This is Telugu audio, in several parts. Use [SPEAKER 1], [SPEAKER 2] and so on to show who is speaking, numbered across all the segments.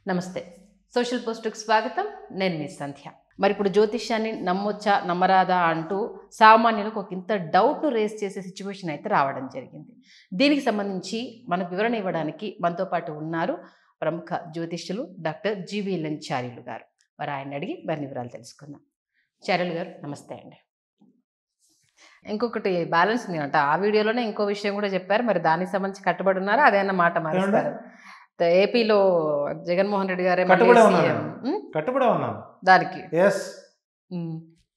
[SPEAKER 1] నమస్తే సోషల్ పోస్టుకు స్వాగతం నేను మీ సంధ్య మరి ఇప్పుడు జ్యోతిష్యాన్ని నమ్మొచ్చా నమ్మరాదా అంటూ సామాన్యులకు ఒక ఇంత డౌట్ను రేస్ చేసే సిచ్యువేషన్ అయితే రావడం జరిగింది దీనికి సంబంధించి మనకు వివరణ ఇవ్వడానికి మనతో పాటు ఉన్నారు ప్రముఖ జ్యోతిష్యులు డాక్టర్ జీవి చార్యులు గారు మరి ఆయన అడిగి మరిన్ని వివరాలు తెలుసుకుందాం చార్యులు గారు నమస్తే అండి ఇంకొకటి బ్యాలెన్స్ ఉందంట ఆ వీడియోలోనే ఇంకో విషయం కూడా చెప్పారు మరి దానికి సంబంధించి కట్టుబడి ఉన్నారా అదేనా మాట మారుస్తారు ఏపీలో జగన్మోహన్ రెడ్డి గారే మళ్ళీ
[SPEAKER 2] కట్టుబడే ఉన్నాను.
[SPEAKER 1] సీఎం. ఉం?
[SPEAKER 2] కట్టుబడే ఉన్నాను
[SPEAKER 1] దానికి
[SPEAKER 2] ఎస్
[SPEAKER 1] ఉం.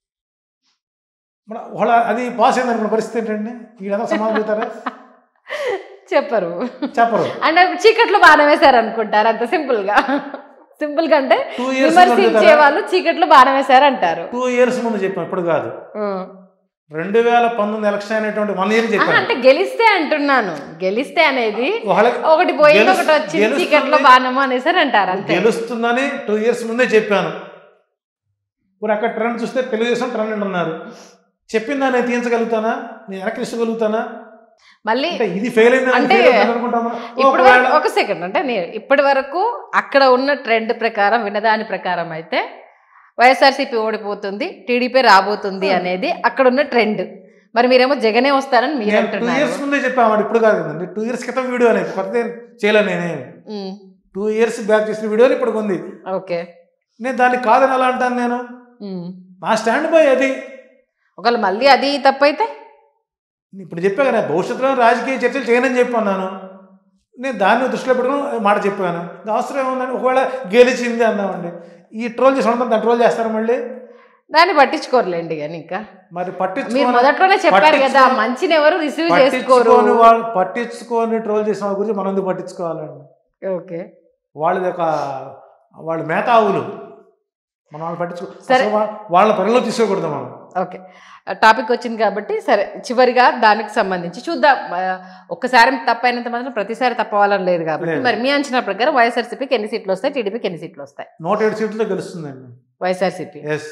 [SPEAKER 2] మన వాళ్ళ అది పాస్ అయింది అనుకున్న పరిస్థితి ఏంటండి వీళ్ళంతా సమాధానం చెబుతారా
[SPEAKER 1] చెప్పరు
[SPEAKER 2] చెప్పరు
[SPEAKER 1] అంటే చీకట్లో బాగానే వేశారు అనుకుంటారు అంత సింపుల్ గా సింపుల్ గా అంటే
[SPEAKER 2] టూ ఇయర్స్
[SPEAKER 1] విమర్శించే వాళ్ళు చీకట్లో బాగానే వేశారు అంటారు
[SPEAKER 2] టూ ఇయర్స్ ముందు చెప్పాను ఇప్పుడు కాదు
[SPEAKER 1] ఉం.
[SPEAKER 2] రెండు వేల పంతొమ్మిది ఎలక్షన్ అనేటువంటి వన్ ఇయర్
[SPEAKER 1] ఆహా,
[SPEAKER 2] చెప్పాను
[SPEAKER 1] అంటే గెలిస్తే అంటున్నాను గెలిస్తే అనేది
[SPEAKER 2] వాళ్ళకి
[SPEAKER 1] ఒకటి పోయింది
[SPEAKER 2] గెలుస్-
[SPEAKER 1] ఒకటి వచ్చింది
[SPEAKER 2] గెలుస్తుంది.
[SPEAKER 1] చీకట్లో బాణము అనేసారు అంటారు అంతే
[SPEAKER 2] గెలుస్తుందని టూ ఇయర్స్ ముందే చెప్పాను ఇప్పుడు అక్కడ ట్రెండ్ చూస్తే తెలుగుదేశం ట్రెండ్ ఉన్నారు చెప్పిందా నేను తీయించగలుగుతానా నేను వెనక్కి ఇష్టగలుగుతానా
[SPEAKER 1] మళ్ళీ
[SPEAKER 2] అంటే ఇది ఫెయిల్ అయింది
[SPEAKER 1] అంటే
[SPEAKER 2] అనుకుంటామా
[SPEAKER 1] ఇప్పుడు
[SPEAKER 2] ఒకవేళ
[SPEAKER 1] వరకు ఒక సెకండ్ అంటే నేను ఇప్పటి వరకు అక్కడ ఉన్న ట్రెండ్ ప్రకారం వినదాని ప్రకారం అయితే వైఎస్ఆర్సీపీ ఓడిపోతుంది టీడీపీ రాబోతుంది అనేది అక్కడ ఉన్న ట్రెండ్ మరి మీరేమో జగనే వస్తారని మీరు
[SPEAKER 2] నేను టూ
[SPEAKER 1] అంటున్నారు
[SPEAKER 2] ఇయర్స్ ముందే చెప్పాను ఇప్పుడు కాదు కదండి టూ ఇయర్స్ క్రితం వీడియో అనేది కొత్త ఏం చేయలే నేనే
[SPEAKER 1] ఉమ్,
[SPEAKER 2] టూ ఇయర్స్ బ్యాక్ చేసిన వీడియో ఇప్పుడు ఉంది
[SPEAKER 1] ఓకే
[SPEAKER 2] నేను దాన్ని కాదని ఎలా అంటాను నేను
[SPEAKER 1] ఉమ్.
[SPEAKER 2] నా స్టాండ్ బై అది
[SPEAKER 1] ఒకవేళ మళ్ళీ అది తప్పైతే
[SPEAKER 2] ఇప్పుడు చెప్పా కదా భవిష్యత్తులో రాజకీయ చర్చలు చేయనని చెప్పన్నాను నేను దాన్ని దృష్టిలో పెట్టుకుని మాట చెప్పాను ఇంకా అవసరం ఏముందని ఒకవేళ గెలిచింది అన్నామండి ఈ ట్రోల్ చేసిన దాన్ని ట్రోల్ చేస్తారు మళ్ళీ
[SPEAKER 1] దాన్ని పట్టించుకోరులేండి కానీ ఇంకా
[SPEAKER 2] మరి
[SPEAKER 1] మీరు
[SPEAKER 2] పట్టించుకోని
[SPEAKER 1] మొదట్లోనే చెప్పారు కదా
[SPEAKER 2] పట్టించుకో-
[SPEAKER 1] మంచిని ఎవరు రిసీవ్ చేసుకోరు
[SPEAKER 2] పట్టించుకోని వాళ్ళు పట్టించుకొని ట్రోల్ చేసిన వాళ్ళ గురించి మనం ఎందుకు పట్టించుకోవాలండి
[SPEAKER 1] ఓకే
[SPEAKER 2] వాళ్ళది ఒక వాళ్ళ మేతావులు మనం వాళ్ళు పట్టించుకో
[SPEAKER 1] సరే.
[SPEAKER 2] అసలు వా- వాళ్ళ పరిలో తీసుకోకూడదు మనం
[SPEAKER 1] ఓకే టాపిక్ వచ్చింది కాబట్టి సరే చివరిగా దానికి సంబంధించి చూద్దాం ఆ, ఒక్కసారి తప్పైనంత మాత్రం ప్రతిసారి తప్పవాలని లేదు కాబట్టి
[SPEAKER 2] లేదు.
[SPEAKER 1] మరి మీ అంచనా ప్రకారం వైఎస్ఆర్సీపీకి ఎన్ని సీట్లు వస్తాయి టీడీపీకి ఎన్ని సీట్లు వస్తాయి
[SPEAKER 2] నూట ఏడు సీట్లతో గెలుస్తుందండి
[SPEAKER 1] YSRCP
[SPEAKER 2] yes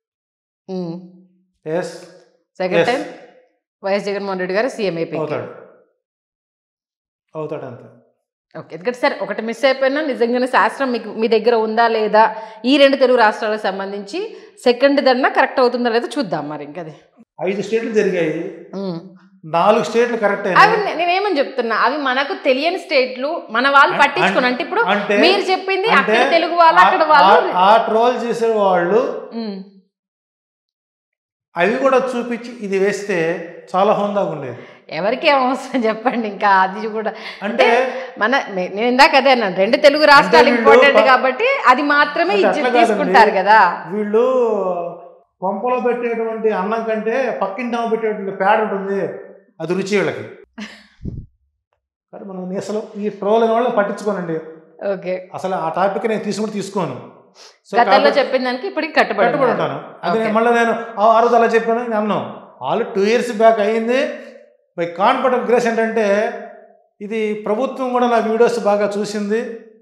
[SPEAKER 2] yes
[SPEAKER 1] second
[SPEAKER 2] Yes.
[SPEAKER 1] Time YS Jaganmohan Reddy గారు సీఎం అయిపోయి
[SPEAKER 2] అవుతాడు అవుతాడు అంతే
[SPEAKER 1] ఓకే ఎందుకంటే సరే ఒకటి మిస్ అయిపోయినా నిజంగానే శాస్త్రం మీకు మీ దగ్గర ఉందా లేదా ఈ రెండు తెలుగు రాష్ట్రాలకు సంబంధించి సెకండ్ దన్నా కరెక్ట్ అవుతుందా లేదా చూద్దాం మరి ఇంకా అది
[SPEAKER 2] ఐదు స్టేట్లు జరిగాయి
[SPEAKER 1] ఉమ్.
[SPEAKER 2] నాలుగు స్టేట్లు కరెక్ట్
[SPEAKER 1] అవి
[SPEAKER 2] అయినాయి
[SPEAKER 1] నే- నేనేమని చెప్తున్నా అవి మనకు తెలియని స్టేట్లు మన వాళ్ళు
[SPEAKER 2] అం-
[SPEAKER 1] పట్టించుకుని అంటే ఇప్పుడు
[SPEAKER 2] అంటే
[SPEAKER 1] మీరు చెప్పింది
[SPEAKER 2] అంటే
[SPEAKER 1] అక్కడ తెలుగు వాళ్ళు అక్కడ
[SPEAKER 2] ఆ-
[SPEAKER 1] వాళ్ళు
[SPEAKER 2] ఆ- ఆ ట్రోల్ చేసే వాళ్ళు
[SPEAKER 1] ఉమ్.
[SPEAKER 2] అవి కూడా చూపించి ఇది వేస్తే చాలా హోందాగా ఉండేది
[SPEAKER 1] ఎవరికి ఏమవసరం చెప్పండి ఇంకా అది కూడా
[SPEAKER 2] అంటే
[SPEAKER 1] మన నే- నేను ఇందాక అదే అన్నాను రెండు తెలుగు రాష్ట్రాలు
[SPEAKER 2] వీళ్ళు
[SPEAKER 1] ఇంపార్టెంట్
[SPEAKER 2] ప-
[SPEAKER 1] కాబట్టి అది మాత్రమే
[SPEAKER 2] అంటే
[SPEAKER 1] ఇజ్జత్
[SPEAKER 2] అట్లా
[SPEAKER 1] తీసుకుంటారు
[SPEAKER 2] కాదండి.
[SPEAKER 1] కదా
[SPEAKER 2] వీళ్ళు కొంపలో పెట్టేటువంటి అన్నం కంటే పక్కింటి అమ్మ పెట్టేటువంటి పేడ ఉంటుంది అది రుచి వీళ్ళకి కానీ మనం అసలు ఈ ట్రోల్ అనే వాళ్ళని పట్టించుకోనండి
[SPEAKER 1] ఓకే
[SPEAKER 2] అసలు ఆ టాపిక్ నేను తీసుకుని తీసుకోను సో
[SPEAKER 1] గతంలో
[SPEAKER 2] కాబట్టి
[SPEAKER 1] చెప్పిన దానికి ఇప్పటికి కట్టుబడి
[SPEAKER 2] కట్టుబడి
[SPEAKER 1] ఉన్నారు.
[SPEAKER 2] ఉంటాను అది
[SPEAKER 1] Okay.
[SPEAKER 2] నేను మళ్ళీ నేను ఆ ఆ రోజు అలా చెప్పాను నేను అన్నాం ఆల్ టూ ఇయర్స్ బ్యాక్ అయ్యింది బై కాన్ఫిడెంట్ గ్రేస్ ఏంటంటే ఇది ప్రభుత్వం కూడా నా వీడియోస్ బాగా చూసింది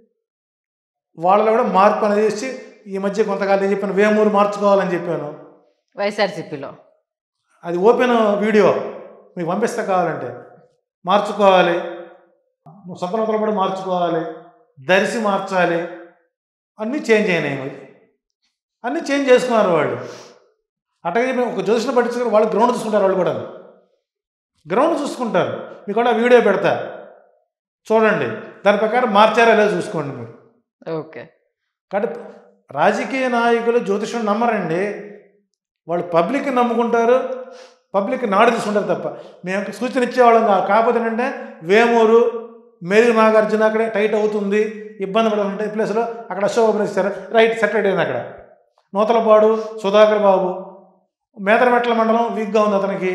[SPEAKER 2] వాళ్ళలో కూడా మార్పు అనేది చేసి ఈ మధ్య కొంతకాలం నేను చెప్పాను వేమూరు మార్చుకోవాలని చెప్పాను
[SPEAKER 1] వైఎస్ఆర్సీపీలో
[SPEAKER 2] అది ఓపెన్ వీడియో మీకు పంపిస్తే కావాలంటే మార్చుకోవాలి స్వతంత్రతలు కూడా మార్చుకోవాలి దర్శి మార్చాలి అన్నీ చేంజ్ అయినాయి మరి అన్నీ చేంజ్ చేసుకున్నారు వాళ్ళు అట్లాగే మేము ఒక జ్యోతిష్ని పట్టించుకుని వాళ్ళు గ్రౌండ్ చూసుకుంటారు వాళ్ళు కూడా గ్రౌండ్ చూసుకుంటారు మీకు కూడా వీడియో పెడతా చూడండి దాని ప్రకారం మార్చారా లేదో చూసుకోండి మీరు
[SPEAKER 1] ఓకే
[SPEAKER 2] కాబట్టి రాజకీయ నాయకులు జ్యోతిషం నమ్మరండి వాళ్ళు పబ్లిక్ నమ్ముకుంటారు పబ్లిక్ నాడు తీసుకుంటారు తప్ప మేము సూచన ఇచ్చేవాళ్ళం కాదు కాకపోతే ఏంటంటే వేమూరు మేరు నాగార్జున అక్కడే టైట్ అవుతుంది ఇబ్బంది పడాలంటే ఈ ప్లేస్లో అక్కడ అశోక్ ఓపెన్ ఇస్తారు రైట్ సెటిల్ అయింది అక్కడ నూతలపాడు సుధాకర్ బాబు మేదరమెట్ల మండలం వీక్గా ఉంది అతనికి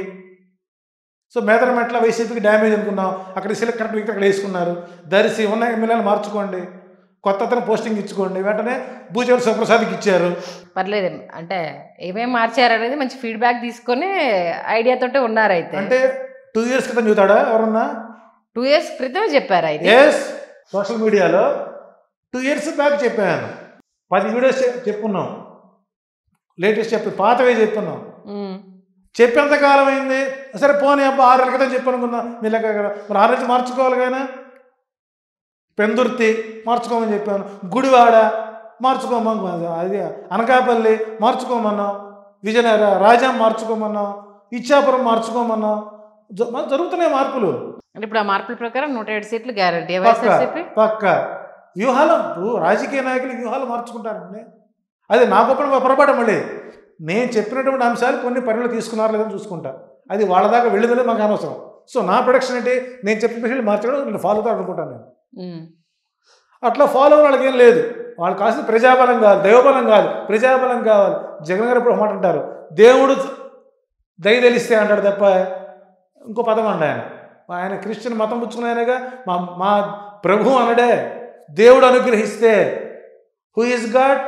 [SPEAKER 2] సో మేదరమెట్ల వైసీపీకి డ్యామేజ్ అనుకున్నాం అక్కడ సెలెక్ట్ కరెక్ట్ వ్యక్తి అక్కడ వేసుకున్నారు దరిసి ఉన్న ఎమ్మెల్యేలు మార్చుకోండి కొత్త అతను పోస్టింగ్ ఇచ్చుకోండి వెంటనే భూచవరి శివప్రసాద్కి ఇచ్చారు
[SPEAKER 1] పర్లేదు అంటే ఏమేమి మార్చారు అనేది మంచి ఫీడ్బ్యాక్ తీసుకొని ఐడియాతోటే ఉన్నారు అయితే
[SPEAKER 2] అంటే టూ ఇయర్స్ క్రితం చూతాడా ఎవరన్నా
[SPEAKER 1] టూ ఇయర్స్ క్రితమే చెప్పారు అయితే
[SPEAKER 2] ఎస్ సోషల్ మీడియాలో టూ ఇయర్స్ బ్యాక్ చెప్పాను పది వీడియోస్ చె- చెప్పున్నాం లేటెస్ట్ చెప్పి పాతవే చెప్పున్నాం
[SPEAKER 1] ఉమ్.
[SPEAKER 2] చెప్పేంత కాలం అయింది సరే పోనీ అబ్బా ఆరు నెలల క్రితం చెప్పనుకున్నా మీ లెక్క కదా మరి ఆరు నుంచి మార్చుకోవాలి కానీ పెందుర్తి మార్చుకోమని చెప్పాను గుడివాడ మార్చుకోమని అది అనకాపల్లి మార్చుకోమన్నాం విజయనగర రాజాం మార్చుకోమన్నాం ఇచ్చాపురం మార్చుకోమన్నాం జ- మరి జరుగుతున్నాయి మార్పులు
[SPEAKER 1] అంటే ఇప్పుడు ఆ మార్పుల ప్రకారం నూట ఏడు సీట్లు గ్యారంటీ
[SPEAKER 2] పక్క
[SPEAKER 1] వైఎస్ఆర్సీపీ
[SPEAKER 2] పక్క వ్యూహాలు ఇప్పుడు రాజకీయ నాయకులు వ్యూహాలు మార్చుకుంటారండి అది నా గొప్ప పొరపాటు మళ్ళీ నేను చెప్పినటువంటి అంశాలు కొన్ని పరిణాలు తీసుకున్నారు లేదని చూసుకుంటా అది వాళ్ళ దాకా వెళ్ళిందని మాకు అనవసరం సో నా ప్రొడక్షన్ ఏంటి నేను చెప్పిన విషయాలు మార్చడం నేను ఫాలో అవుతాను అనుకుంటాను నేను
[SPEAKER 1] ఉమ్.
[SPEAKER 2] అట్లా ఫాలో అవ్వడం వాళ్ళకి ఏం లేదు వాళ్ళు కాసిన ప్రజాబలం కాదు దైవబలం కాదు ప్రజాబలం కావాలి జగన్ గారు ఇప్పుడు ఒక మాట అంటారు దేవుడు దయ తెలిస్తే అంటాడు తప్ప ఇంకో పదం అండి ఆయన ఆయన క్రిస్టియన్ మతం పుచ్చుకున్న ఆయనగా మా మా ప్రభు అనడే దేవుడు అనుగ్రహిస్తే who is God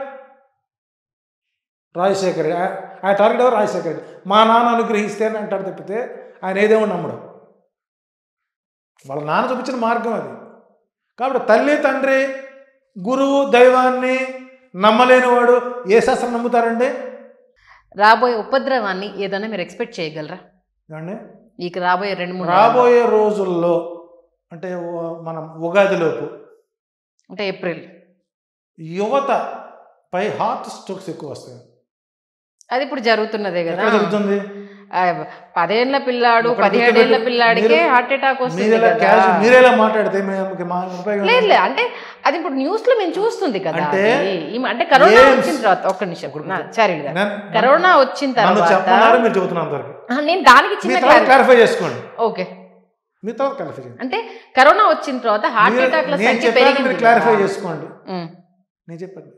[SPEAKER 2] Rajasekhar Reddy. ఆ- ఆయన టార్గెట్ ఎవరు రాజశేఖర్ రెడ్డి మా నాన్న అనుగ్రహిస్తే అని అంటాడు తప్పితే ఆయన ఏదేమో నమ్మడు వాళ్ళ నాన్న చూపించిన మార్గం అది కాబట్టి తల్లి తండ్రి గురువు దైవాన్ని నమ్మలేనివాడు ఏ శాస్త్రం నమ్ముతారండి
[SPEAKER 1] రాబోయే ఉపద్రవాన్ని ఏదైనా మీరు ఎక్స్పెక్ట్ చేయగలరా
[SPEAKER 2] ఏమండి
[SPEAKER 1] ఇక రాబోయే రెండు మూడు
[SPEAKER 2] రాబోయే రోజుల్లో అంటే ఓ- మనం ఉగాదిలోపు
[SPEAKER 1] అంటే ఏప్రిల్
[SPEAKER 2] యువత పై హార్ట్ స్ట్రోక్స్ ఎక్కువ వస్తాయి
[SPEAKER 1] అది ఇప్పుడు జరుగుతున్నదే కదా
[SPEAKER 2] ఎక్కడ జరుగుతుంది
[SPEAKER 1] ఆ, పదేళ్ల పిల్లాడు
[SPEAKER 2] ఇక్కడ
[SPEAKER 1] పదిహేడేళ్ల
[SPEAKER 2] కూర్చోబెట్టు.
[SPEAKER 1] పిల్లాడికే
[SPEAKER 2] మీరు-
[SPEAKER 1] హార్ట్ అటాక్ వస్తుంది
[SPEAKER 2] మీరెలా
[SPEAKER 1] కదా.
[SPEAKER 2] క్యాష్ మీరేలా మాట్లాడితే మేము మా ఉపయోగం
[SPEAKER 1] లేదు లేదు అంటే అది ఇప్పుడు న్యూస్ లో మేము చూస్తుంది కదా
[SPEAKER 2] అంటే
[SPEAKER 1] అది. ఈ- అంటే కరోనా
[SPEAKER 2] ఏం-
[SPEAKER 1] వచ్చిన తర్వాత ఒక్క నిమిషం నా, చారిల్ గారు
[SPEAKER 2] నేను-
[SPEAKER 1] కరోనా వచ్చిన
[SPEAKER 2] నన్ను
[SPEAKER 1] తర్వాత
[SPEAKER 2] చెప్పమన్నారు మీరు చెబుతున్నారు అంతవరకు
[SPEAKER 1] ఆ, నేను దానికి
[SPEAKER 2] మీ
[SPEAKER 1] చిన్న
[SPEAKER 2] తర్వాత
[SPEAKER 1] clarity-
[SPEAKER 2] క్లారిఫై చేసుకోండి
[SPEAKER 1] ఓకే
[SPEAKER 2] మీ తర్వాత క్లారిఫై చేయండి
[SPEAKER 1] అంటే కరోనా వచ్చిన తర్వాత హార్ట్
[SPEAKER 2] మీరు-
[SPEAKER 1] అటాక్ల
[SPEAKER 2] నేను
[SPEAKER 1] సంఖ్య
[SPEAKER 2] చెప్పాక
[SPEAKER 1] పెరిగింది
[SPEAKER 2] మీరు క్లారిఫై
[SPEAKER 1] కదా.
[SPEAKER 2] చేసుకోండి
[SPEAKER 1] ఉమ్,
[SPEAKER 2] నేను చెప్పాను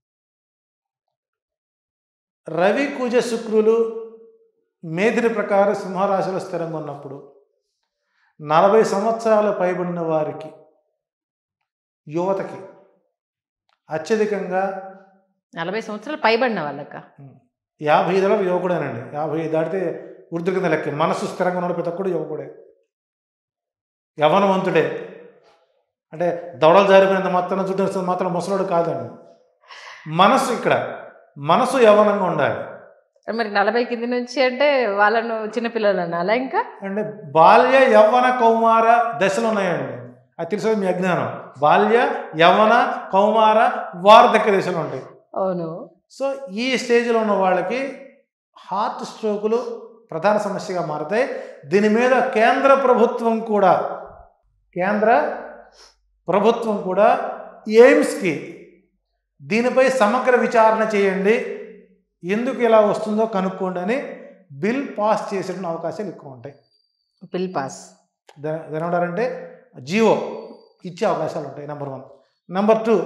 [SPEAKER 2] రవి కుజ శుక్రులు మేధిని ప్రకారం సింహరాశిలో స్థిరంగా ఉన్నప్పుడు నలభై సంవత్సరాలు పైబడిన వారికి యువతకి అత్యధికంగా
[SPEAKER 1] నలభై సంవత్సరాలు పైబడిన వాళ్ళక
[SPEAKER 2] యాభై ఐదులో యువకుడేనండి యాభై ఐదు దాటితే వృద్ధుల కింద లెక్క మనసు స్థిరంగా ఉన్నాడు ప్రతి ఒక్కడు యువకుడే యవనవంతుడే అంటే దవడలు జారిపోయినంత మాత్రం చుట్టూ వస్తుంది మాత్రం ముసలోడు కాదండి మనసు ఇక్కడ మనసు యవనంగా ఉండాలి
[SPEAKER 1] మరి నలభై కింది నుంచి అంటే వాళ్ళను చిన్నపిల్లలు అనాలా ఇంకా
[SPEAKER 2] అంటే బాల్య యవ్వన కౌమార దశలు ఉన్నాయండి అది తెలిసేది మీ అజ్ఞానం బాల్య యవ్వన కౌమార వార్ధక్య దశలు ఉంటాయి
[SPEAKER 1] అవును
[SPEAKER 2] సో ఈ స్టేజ్లో ఉన్న వాళ్ళకి హార్ట్ స్ట్రోకులు ప్రధాన సమస్యగా మారతాయి దీని మీద కేంద్ర ప్రభుత్వం కూడా కేంద్ర ప్రభుత్వం కూడా ఎయిమ్స్కి దీనిపై సమగ్ర విచారణ చేయండి ఎందుకు ఇలా వస్తుందో కనుక్కోండి అని బిల్ పాస్ చేసే అవకాశాలు ఎక్కువ ఉంటాయి
[SPEAKER 1] పిల్ పాస్
[SPEAKER 2] దా- దాని ఏమంటారంటే జియో ఇచ్చే అవకాశాలు ఉంటాయి నెంబర్ వన్ నెంబర్ టూ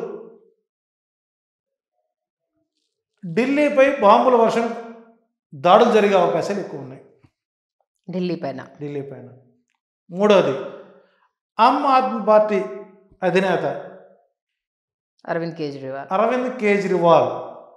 [SPEAKER 2] ఢిల్లీపై బాంబుల వర్షం దాడులు జరిగే అవకాశాలు ఎక్కువ ఉన్నాయి
[SPEAKER 1] ఢిల్లీ పైన
[SPEAKER 2] ఢిల్లీ పైన మూడవది ఆమ్ ఆద్మీ పార్టీ అధినేత
[SPEAKER 1] అరవింద్ కేజ్రీవాల్
[SPEAKER 2] అరవింద్ కేజ్రీవాల్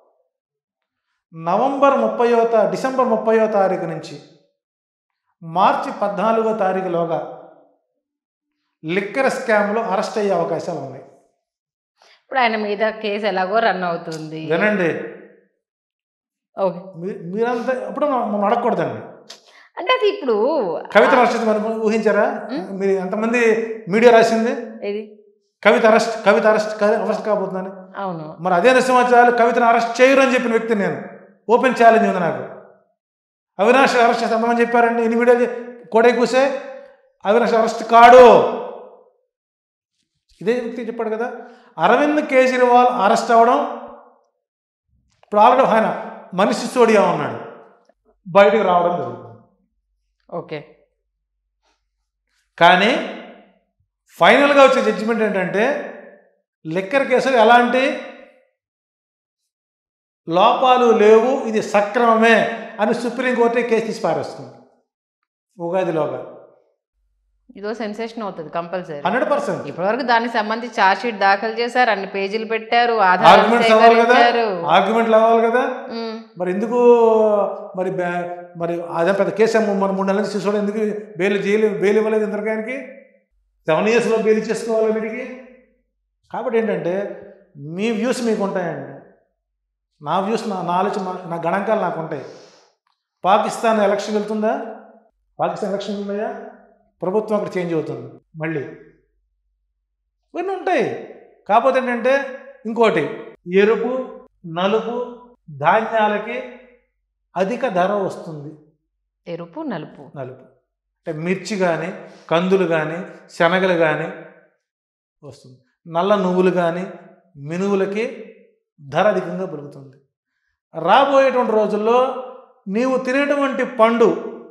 [SPEAKER 2] నవంబర్ ముప్పయో తా డిసెంబర్ ముప్పయో తారీఖు నుంచి మార్చి పద్నాలుగో తారీఖులోగా లిక్కర్ స్కామ్లో అరెస్ట్ అయ్యే అవకాశాలు ఉన్నాయి
[SPEAKER 1] ఇప్పుడు ఆయన మీద కేసు ఎలాగో రన్ అవుతుంది
[SPEAKER 2] వినండి
[SPEAKER 1] ఓకే
[SPEAKER 2] మీ- మీరంతా ఇప్పుడు మనం అడగకూడదండి
[SPEAKER 1] అంటే అది ఇప్పుడు
[SPEAKER 2] కవిత అరెస్ట్ మరి ఊహించారా మీరు ఎంతమంది మీడియా రాసింది
[SPEAKER 1] ఇది
[SPEAKER 2] Kavitha arrest Kavitha arrest arrest కాబోతుందని
[SPEAKER 1] అవును
[SPEAKER 2] మరి అదే నరసింహాచార్యులు కవితను అరెస్ట్ చేయరు అని చెప్పిన వ్యక్తి నేను ఓపెన్ ఛాలెంజ్ ఉంది నాకు అవినాష్ అరెస్ట్ చేస్తే ఎంతమంది చెప్పారండి ఎన్ని వీడియోలు కోడే కూసే అవినాష్ అరెస్ట్ కాడు ఇదే వ్యక్తి చెప్పాడు కదా అరవింద్ కేజ్రీవాల్ అరెస్ట్ అవ్వడం ఇప్పుడు ఆల్రెడీ ఆయన మనిషి సోడియా ఉన్నాడు బయటకు రావడం జరుగుతుంది
[SPEAKER 1] ఓకే
[SPEAKER 2] కానీ ఫైనల్గా వచ్చే జడ్జిమెంట్ ఏంటంటే లిక్కర్ కేసులు ఎలాంటి లోపాలు లేవు ఇది సక్రమమే అని సుప్రీంకోర్టే కేసు తీసి పారేస్తుంది ఉగాదిలోగా
[SPEAKER 1] ఇదో సెన్సేషన్ అవుతుంది కంపల్సరీ
[SPEAKER 2] హండ్రెడ్ పర్సెంట్
[SPEAKER 1] ఇప్పటివరకు దానికి సంబంధించి ఛార్జ్ షీట్ దాఖలు చేశారు అన్ని పేజీలు పెట్టారు ఆధారాలు
[SPEAKER 2] ఆర్గ్యుమెంట్స్ అవ్వాలి కదా
[SPEAKER 1] సేకరించారు
[SPEAKER 2] ఆర్గ్యుమెంట్లు అవ్వాలి కదా
[SPEAKER 1] ఉమ్,
[SPEAKER 2] మరి ఎందుకు మరి బ్యా- మరి అదే పెద్ద కేసు ఏమో మన మూడు నెలల నుంచి చూసుకోవడం ఎందుకు బెయిల్ జైలు బెయిల్ ఇవ్వలేదు ఇంతకానికి సెవెన్ ఇయర్స్లో బెయిల్ చేసుకోవాలి వీడికి కాబట్టి ఏంటంటే మీ వ్యూస్ మీకు ఉంటాయండి నా వ్యూస్ నా నా ఆలోచన నా- నా గణాంకాలు నాకు ఉంటాయి పాకిస్తాన్ ఎలక్షన్ వెళ్తుందా పాకిస్తాన్ ఎలక్షన్ ఉన్నాయా ప్రభుత్వం అక్కడ చేంజ్ అవుతుంది మళ్ళీ ఇవన్నీ ఉంటాయి కాకపోతే ఏంటంటే ఇంకోటి ఎరుపు నలుపు ధాన్యాలకి అధిక ధర వస్తుంది
[SPEAKER 1] ఎరుపు నలుపు
[SPEAKER 2] నలుపు అంటే మిర్చి కానీ కందులు కానీ శనగలు కానీ వస్తుంది నల్ల నువ్వులు కానీ మినువులకి ధర అధికంగా పెరుగుతుంది రాబోయేటువంటి రోజుల్లో నీవు తినేటువంటి పండు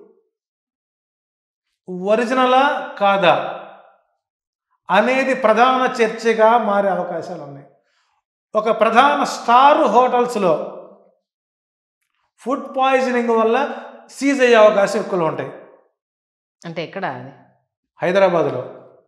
[SPEAKER 2] ఒరిజినలా కాదా అనేది ప్రధాన చర్చగా మారే అవకాశాలు ఉన్నాయి ఒక ప్రధాన స్టార్ హోటల్స్లో ఫుడ్ పాయిజనింగ్ వల్ల సీజ్ అయ్యే అవకాశం ఎక్కువగా ఉంటాయి
[SPEAKER 1] అంటే ఎక్కడ అది
[SPEAKER 2] హైదరాబాద్లో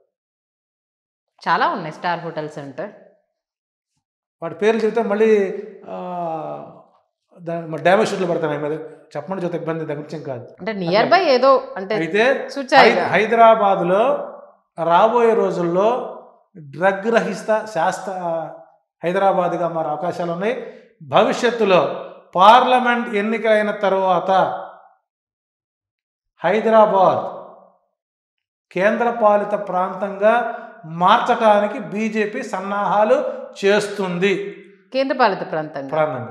[SPEAKER 1] చాలా ఉన్నాయి స్టార్ హోటల్స్ అంటే
[SPEAKER 2] వాటి పేర్లు చెబితే మళ్ళీ ఆ, దాని డ్యామేజ్ షూట్లు పడతాయి మీద చెప్పమని చెబితే ఇబ్బంది దగ్గర నుంచి ఏం కాదు
[SPEAKER 1] అంటే నియర్ బై ఏదో అంటే
[SPEAKER 2] అయితే
[SPEAKER 1] చూచాయి
[SPEAKER 2] హై- హైదరాబాదులో రాబోయే రోజుల్లో డ్రగ్ రహిత శాస్త్ర హైదరాబాద్గా మారే అవకాశాలు ఉన్నాయి భవిష్యత్తులో పార్లమెంట్ ఎన్నికలైన తర్వాత హైదరాబాద్ కేంద్రపాలిత ప్రాంతంగా మార్చడానికి బీజేపీ సన్నాహాలు చేస్తుంది
[SPEAKER 1] కేంద్రపాలిత ప్రాంతంగా
[SPEAKER 2] ప్రాంతంగా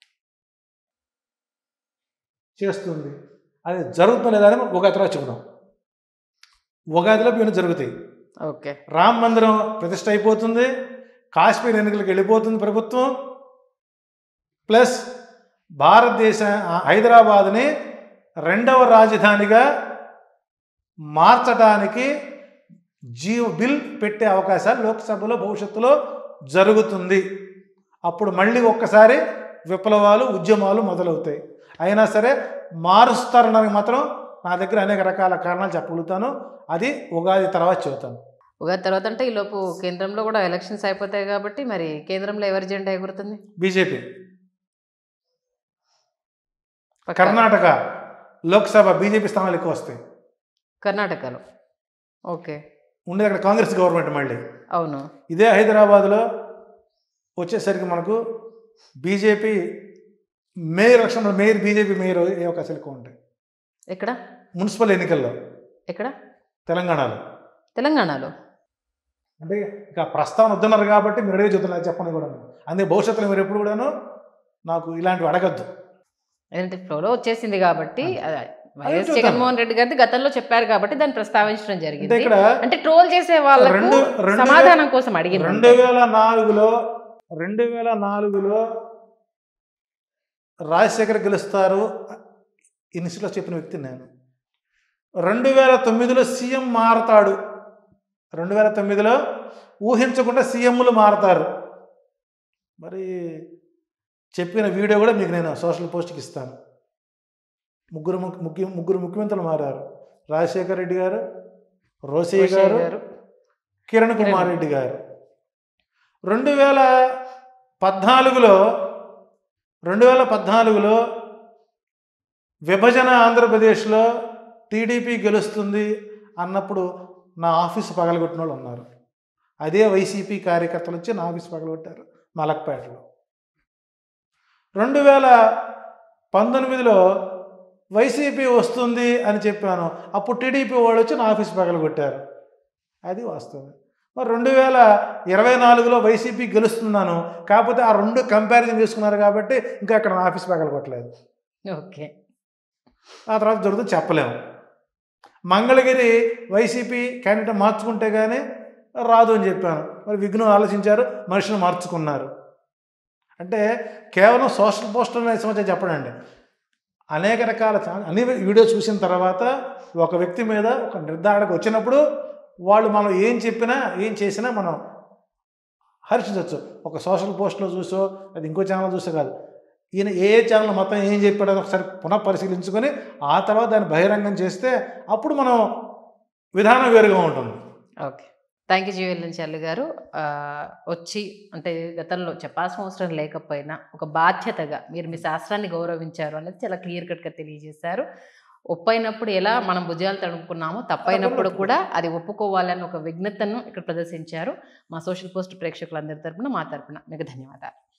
[SPEAKER 2] చేస్తుంది అది జరుగుతుందో లేదని ఉగాది తర్వాత చెబుదాం ఉగాదిలో ఇవన్నీ జరుగుతాయి
[SPEAKER 1] ఓకే
[SPEAKER 2] రామ మందిరం ప్రతిష్ట అయిపోతుంది కాశ్మీర్ ఎన్నికలకు వెళ్ళిపోతుంది ప్రభుత్వం ప్లస్ భారతదేశ హైదరాబాద్ని రెండవ రాజధానిగా మార్చడానికి జీవ బిల్ పెట్టే అవకాశాలు లోక్సభలో భవిష్యత్తులో జరుగుతుంది అప్పుడు మళ్ళీ ఒక్కసారి విప్లవాలు ఉద్యమాలు మొదలవుతాయి అయినా సరే మారుస్తారనడానికి మాత్రం నా దగ్గర అనేక రకాల కారణాలు చెప్పగలుగుతాను అది ఉగాది తర్వాత చెబుతాను
[SPEAKER 1] ఉగాది తర్వాత అంటే ఈ లోపు కేంద్రంలో కూడా ఎలక్షన్స్ అయిపోతాయి కాబట్టి మరి కేంద్రంలో ఎవరి జెండా ఎగురుతుంది
[SPEAKER 2] బీజేపీ
[SPEAKER 1] పక్కా.
[SPEAKER 2] కర్ణాటక లోక్సభ బీజేపీ స్థానాలు ఎక్కువ వస్తాయి
[SPEAKER 1] కర్ణాటకలో ఓకే
[SPEAKER 2] ఉండేది అక్కడ కాంగ్రెస్ గవర్నమెంట్ మళ్ళీ
[SPEAKER 1] అవును
[SPEAKER 2] ఇదే హైదరాబాద్లో వచ్చేసరికి మనకు బీజేపీ మేయర్ ఎలక్షన్లో మేయర్ బీజేపీ మేయర్ అయ్యే అవకాశాలు ఎక్కువ ఉంటాయి
[SPEAKER 1] ఎక్కడ
[SPEAKER 2] మున్సిపల్ ఎన్నికల్లో
[SPEAKER 1] ఎక్కడ
[SPEAKER 2] తెలంగాణలో
[SPEAKER 1] తెలంగాణలో
[SPEAKER 2] అంటే ఇక ప్రస్తావన వద్దన్నారు కాబట్టి మీరు అడిగే చెప్తున్నారు చెప్పని కూడా అందుకే భవిష్యత్తులో మీరు ఎప్పుడు కూడాను నాకు ఇలాంటివి అడగద్దు
[SPEAKER 1] ఏంటంటే ఫ్లోలో వచ్చేసింది కాబట్టి ఆ, వైఎస్
[SPEAKER 2] చూద్దాం.
[SPEAKER 1] జగన్మోహన్ రెడ్డి గారి గతంలో చెప్పారు కాబట్టి దాన్ని ప్రస్తావించడం
[SPEAKER 2] అంటే
[SPEAKER 1] జరిగింది
[SPEAKER 2] ఇక్కడ
[SPEAKER 1] అంటే ట్రోల్ చేసే వాళ్ళకు
[SPEAKER 2] రెండు రెండు
[SPEAKER 1] సమాధానం కోసం అడిగింది
[SPEAKER 2] రెండు వేల నాలుగులో రెండు వేల నాలుగులో రాజశేఖర్ గెలుస్తారు ఇన్స్టిలో చెప్పిన వ్యక్తి నేను రెండు వేల తొమ్మిదిలో సీఎం మారతాడు రెండు వేల తొమ్మిదిలో ఊహించకుండా సీఎంలు మారతారు మరి చెప్పిన వీడియో కూడా మీకు నేను సోషల్ పోస్ట్కి ఇస్తాను ముగ్గురు ముఖ్య ముఖ్య ముగ్గురు ముఖ్యమంత్రులు మారారు రాజశేఖర్ రెడ్డి గారు రోసయ్య
[SPEAKER 1] రోషయ్య
[SPEAKER 2] గారు
[SPEAKER 1] గారు
[SPEAKER 2] కిరణ్ కుమార్ రెడ్డి గారు రెండు వేల పద్నాలుగులో రెండు వేల పద్నాలుగులో విభజన ఆంధ్రప్రదేశ్లో టీడీపీ గెలుస్తుంది అన్నప్పుడు నా ఆఫీస్ పగలగొట్టిన వాళ్ళు ఉన్నారు అదే వైసీపీ కార్యకర్తలు వచ్చి నా ఆఫీస్ పగలగొట్టారు మలక్పేటలో రెండు వేల పంతొమ్మిదిలో వైసీపీ వస్తుంది అని చెప్పాను అప్పుడు టీడీపీ వాళ్ళు వచ్చి నా ఆఫీస్ పగలగొట్టారు అది వాస్తవం మరి రెండు వేల ఇరవై నాలుగులో వైసీపీ గెలుస్తున్నాను కాకపోతే ఆ రెండు కంపారిజన్ చేసుకున్నారు కాబట్టి ఇంకా అక్కడ నా ఆఫీస్ పగలగొట్టలేదు
[SPEAKER 1] ఓకే
[SPEAKER 2] ఆ తర్వాత జరుగుతుంది చెప్పలేము మంగళగిరి వైసీపీ క్యాండిడేట్ మార్చుకుంటే కానీ రాదు అని చెప్పాను మరి విఘ్నం ఆలోచించారు మనుషులు మార్చుకున్నారు అంటే కేవలం సోషల్ పోస్టర్ అనే సమాచారం చెప్పడండి అనేక రకాల ఛానల్ అన్ని వీడియో చూసిన తర్వాత ఒక వ్యక్తి మీద ఒక నిర్ధారణకు వచ్చినప్పుడు వాళ్ళు మనం ఏం చెప్పినా ఏం చేసినా మనం హర్షించవచ్చు ఒక సోషల్ పోస్ట్లో చూసో అది ఇంకో ఛానల్ చూసో కాదు ఈయన ఏ ఛానల్ మొత్తం ఏం చెప్పాడో ఒకసారి పునః పరిశీలించుకొని ఆ తర్వాత దాన్ని బహిరంగం చేస్తే అప్పుడు మనం విధానం వేరుగా ఉంటుంది
[SPEAKER 1] ఓకే థ్యాంక్ యూ జీవెల్ నుంచి అల్లు గారు ఆ, వచ్చి అంటే గతంలో చెప్పాల్సిన అవసరం లేకపోయినా ఒక బాధ్యతగా మీరు మీ శాస్త్రాన్ని గౌరవించారు అనేది చాలా క్లియర్ కట్గా తెలియజేశారు ఒప్పైనప్పుడు ఎలా మనం భుజాలు తడుముకున్నామో తప్పైనప్పుడు కూడా అది ఒప్పుకోవాలని ఒక విఘ్నతను ఇక్కడ ప్రదర్శించారు మా సోషల్ పోస్ట్ ప్రేక్షకులందరి తరపున మా తరపున మీకు ధన్యవాదాలు